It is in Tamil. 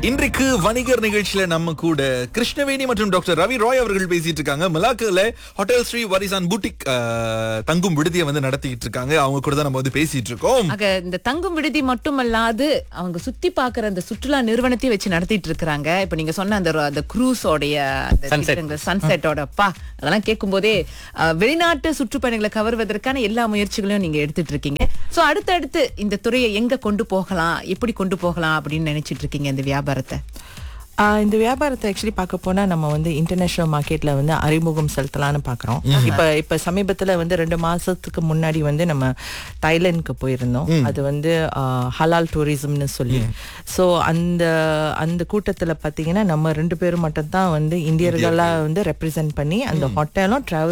இன்றைக்கு வணிகர் நிகழ்ச்சியில நம்ம கூட கிருஷ்ணவேணி மற்றும் டாக்டர் ரவி ராய் அவர்கள் பேசிட்டு இருக்காங்க மலாக்கால ஹோட்டல் ஸ்ரீ வரிசான் பூட்டிக் அஹ், தங்கும் விடுதியை வந்து நடத்திட்டு இருக்காங்க அவங்க கூட தான் நம்ம வந்து பேசிட்டு இருக்கோம் ஆக இந்த தங்கும் விடுதி மட்டுமல்லாது அவங்க சுத்தி பார்க்குற அந்த சுற்றுலா நிறுவனத்தையும் வச்சு நடத்திட்டு இருக்கிறாங்க இப்ப நீங்க சொன்ன அந்த ரொ- அந்த குரூஸோடைய சன்செட்டோட அப்பா அதெல்லாம் கேட்கும் போதே அஹ், வெளிநாட்டு சுற்றுப்பயணிகளை கவர்வதற்கான எல்லா முயற்சிகளையும் நீங்க எடுத்துட்டு இருக்கீங்க சோ அடுத்தடுத்து இந்த துறையை எங்க கொண்டு போகலாம் எப்படி கொண்டு போகலாம் அப்படின்னு நினைச்சிட்டு இருக்கீங்க இந்த வியாபாரத்தை ஆஹ் இந்த வியாபாரத்தை ஆக்சுவலி பார்க்க போனா நம்ம வந்து இன்டர்நேஷனல் மார்க்கெட்ல வந்து அறிமுகம் செலுத்தலாம்னு பார்க்குறோம் இப்ப இப்ப சமீபத்துல வந்து ரெண்டு மாசத்துக்கு முன்னாடி வந்து நம்ம தைலாந்துக்கு போயிருந்தோம் அது வந்து ஆஹ், ஹலால் டூரிசம்னு சொல்லி சோ அந்த அந்த கூட்டத்துல பாத்தீங்கன்னா நம்ம ரெண்டு பேரும் மட்டும் தான் வந்து இந்தியர்களா வந்து ரெப்ரசென்ட் பண்ணி அந்த ஹோட்டலும் டிராவல்